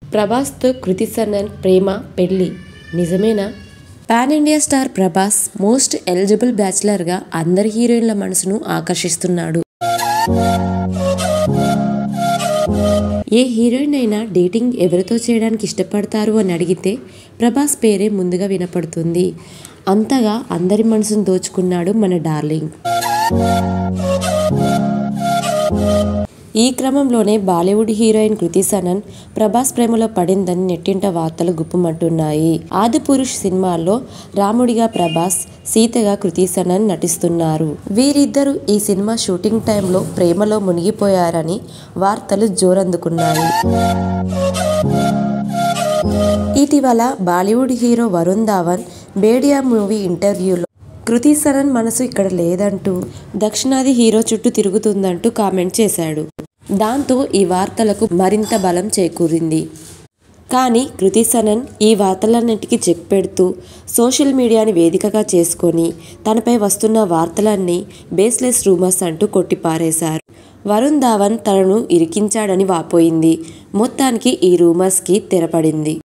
ప్రభాస్తో కృతి సనన్ ప్రేమ పెళ్లి నిజమేనా pan India star Prabhas most eligible బ్యాచిలర్గా అందరి హీరోయిన్ల మనసును ఆకర్షిస్తున్నాడు ఏ హీరోయిన్ అయినా డేటింగ్ ఎవరితో చేయడానికి ఇష్టపడతారు అని అడిగితే ప్రభాస్ పేరే ముందుగా వినపడుతుంది అంతగా అందరి మనసును దోచుకున్నాడు మన డార్లింగ్ ఈ క్రమంలోనే బాలీవుడ్ హీరోయిన్ కృతి సనన్ ప్రభాస్ ప్రేమలో పడిందని నెట్టింట వార్తలు గుప్పమంటున్నాయి ఆదిపురుష్ సినిమాల్లో రాముడిగా ప్రభాస్ సీతగా కృతి సనన్ నటిస్తున్నారు వీరిద్దరూ ఈ సినిమా షూటింగ్ టైంలో ప్రేమలో మునిగిపోయారని వార్తలు జోరందుకున్నాయి ఇటీవల బాలీవుడ్ హీరో వరుణ్ ధావన్ బేడియా మూవీ ఇంటర్వ్యూలో కృతి సనన్ మనసు ఇక్కడ లేదంటూ దక్షిణాది హీరో చుట్టూ తిరుగుతుందంటూ కామెంట్ చేశాడు దాంతో ఈ వార్తలకు మరింత బలం చేకూరింది కానీ కృతి సనన్ ఈ వార్తలన్నింటికీ చెక్ పెడుతూ సోషల్ మీడియాని వేదికగా చేసుకొని తనపై వస్తున్న వార్తలన్నీ బేస్లెస్ రూమర్స్ అంటూ కొట్టిపారేశారు వరుణ్ ధావన్ తనను ఇరికించాడని వాపోయింది మొత్తానికి ఈ రూమర్స్కి తెరపడింది